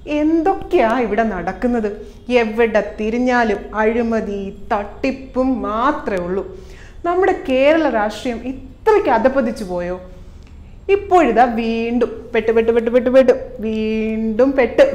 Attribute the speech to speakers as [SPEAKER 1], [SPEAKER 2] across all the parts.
[SPEAKER 1] എന്തൊക്കെയാ ഇവിടെ നടക്കുന്നത് എവിടെ തിരിഞ്ഞാലും അഴിമതി തട്ടിപ്പും മാത്രമേ ഉള്ളൂ നമ്മുടെ കേരള രാഷ്ട്രീയം ഇത്രയ്ക്ക് അധപ്പതിച്ചു പോയോ ഇപ്പോഴിതാ വീണ്ടും പെട്ട് പെട്ട് പെട്ട് പെട്ട് പെട്ട് വീണ്ടും പെട്ട്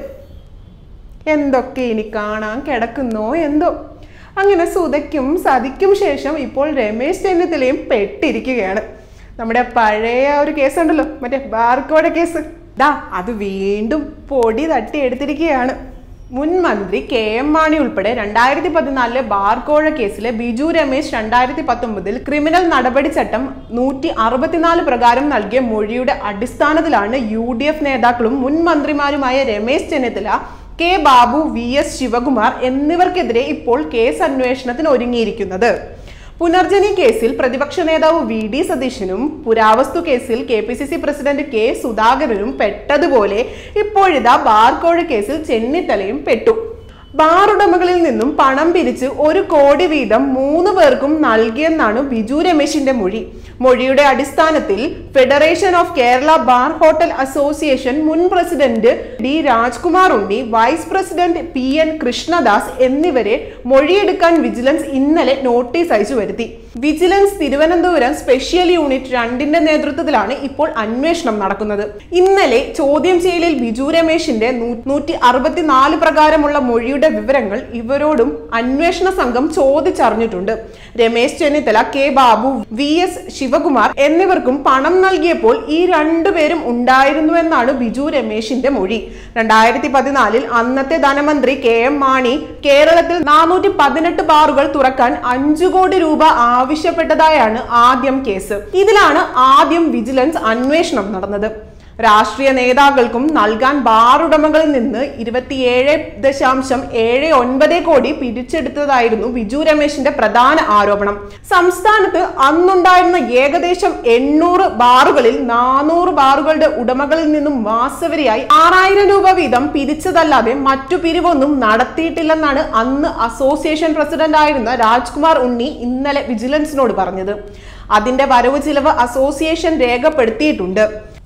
[SPEAKER 1] എന്തൊക്കെ ഇനി കാണാൻ കിടക്കുന്നോ എന്തോ അങ്ങനെ സുതയ്ക്കും സതിക്കും ശേഷം ഇപ്പോൾ രമേശ് ചെന്നിത്തലയും പെട്ടിരിക്കുകയാണ് നമ്മുടെ പഴയ ആ ഒരു കേസ് ഉണ്ടല്ലോ മറ്റേ ബാർക്കോടെ കേസ് ദാ അത് വീണ്ടും പൊടി തട്ടി എടുത്തിരിക്കുകയാണ് മുൻ മന്ത്രി കെ എം മാണി ഉൾപ്പെടെ രണ്ടായിരത്തി പതിനാലിലെ ബാർക്കോഴ കേസിലെ ബിജു രമേശ് രണ്ടായിരത്തി പത്തൊമ്പതിൽ ക്രിമിനൽ നടപടി ചട്ടം നൂറ്റി അറുപത്തിനാല് പ്രകാരം നൽകിയ മൊഴിയുടെ അടിസ്ഥാനത്തിലാണ് യു ഡി എഫ് നേതാക്കളും മുൻ മന്ത്രിമാരുമായ Ramesh Chennithala K Babu V S Sivakumar എന്നിവർക്കെതിരെ ഇപ്പോൾ കേസ് അന്വേഷണത്തിന് ഒരുങ്ങിയിരിക്കുന്നത് പുനർജനി കേസിൽ പ്രതിപക്ഷ നേതാവ് വി ഡി സതീശനും പുരാവസ്തു കേസിൽ K P C C president K സുധാകരനും പെട്ടതുപോലെ ഇപ്പോഴിതാ ബാർക്കോഴ കേസിൽ ചെന്നിത്തലയും പെട്ടു ബാർ ഉടമകളിൽ നിന്നും പണം പിരിച്ച് ഒരു കോടി വീതം മൂന്ന് പേർക്കും നൽകിയെന്നാണ് ബിജു രമേശിന്റെ മൊഴി മൊഴിയുടെ അടിസ്ഥാനത്തിൽ federation of Kerala bar hotel association മുൻ president D Rajkumar Unni vice president P N Krishnadas എന്നിവരെ മൊഴിയെടുക്കാൻ വിജിലൻസ് ഇന്നലെ നോട്ടീസ് അയച്ചു വരുത്തി വിജിലൻസ് തിരുവനന്തപുരം സ്പെഷ്യൽ യൂണിറ്റ് രണ്ടിന്റെ നേതൃത്വത്തിലാണ് ഇപ്പോൾ അന്വേഷണം നടക്കുന്നത് ഇന്നലെ ചോദ്യം ചെയ്യലിൽ ബിജു രമേശിന്റെ നൂറ്റി അറുപത്തിനാല് പ്രകാരമുള്ള മൊഴിയുടെ വിവരങ്ങൾ ഇവരോടും അന്വേഷണ സംഘം ചോദിച്ചറിഞ്ഞിട്ടുണ്ട് Ramesh Chennithala K Babu V S Sivakumar എന്നിവർക്കും പണം നൽകിയപ്പോൾ ഈ രണ്ടുപേരും ഉണ്ടായിരുന്നുവെന്നാണ് ബിജു രമേശിന്റെ മൊഴി രണ്ടായിരത്തി പതിനാലിൽ അന്നത്തെ ധനമന്ത്രി കെ എം മാണി കേരളത്തിൽ നാനൂറ്റി പതിനെട്ട് ബാറുകൾ തുറക്കാൻ അഞ്ചു കോടി രൂപ ആവശ്യപ്പെട്ടതായാണ് ആദ്യം കേസ് ഇതിലാണ് ആദ്യം വിജിലൻസ് അന്വേഷണം നടന്നത് രാഷ്ട്രീയ നേതാക്കൾക്കും നൽകാൻ ബാർ ഉടമകളിൽ നിന്ന് ഇരുപത്തിയേഴ് ദശാംശം ഏഴ് ഒൻപത് കോടി പിരിച്ചെടുത്തതായിരുന്നു ബിജു രമേശിന്റെ പ്രധാന ആരോപണം സംസ്ഥാനത്ത് അന്നുണ്ടായിരുന്ന ഏകദേശം എണ്ണൂറ് ബാറുകളിൽ നാനൂറ് ബാറുകളുടെ ഉടമകളിൽ നിന്നും മാസവരിയായി ആറായിരം രൂപ വീതം പിരിച്ചതല്ലാതെ മറ്റു പിരിവൊന്നും നടത്തിയിട്ടില്ലെന്നാണ് അന്ന് അസോസിയേഷൻ പ്രസിഡന്റ് ആയിരുന്ന രാജ്കുമാർ ഉണ്ണി ഇന്നലെ വിജിലൻസിനോട് പറഞ്ഞത് അതിന്റെ വരവ് ചിലവ് അസോസിയേഷൻ രേഖപ്പെടുത്തിയിട്ടുണ്ട്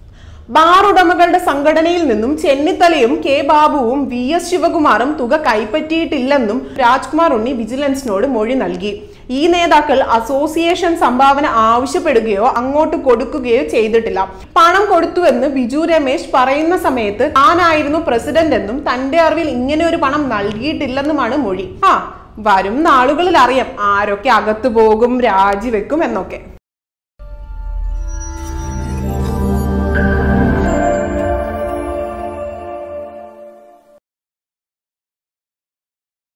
[SPEAKER 1] ബാർ ഉടമകളുടെ സംഘടനയിൽ നിന്നും ചെന്നിത്തലയും കെ ബാബുവും വി എസ് ശിവകുമാറും തുക കൈപ്പറ്റിയിട്ടില്ലെന്നും രാജ്കുമാർ ഉണ്ണി വിജിലൻസിനോട് മൊഴി നൽകി ഈ നേതാക്കൾ അസോസിയേഷൻ സംഭാവന ആവശ്യപ്പെടുകയോ അങ്ങോട്ട് കൊടുക്കുകയോ ചെയ്തിട്ടില്ല പണം കൊടുത്തുവെന്ന് ബിജു രമേശ് പറയുന്ന സമയത്ത് താനായിരുന്നു പ്രസിഡന്റ് എന്നും തന്റെ അറിവിൽ ഇങ്ങനെ ഒരു പണം നൽകിയിട്ടില്ലെന്നുമാണ് മൊഴി ആ വരും നാളുകളിൽ അറിയാം ആരൊക്കെ അകത്തു പോകും രാജിവെക്കും എന്നൊക്കെ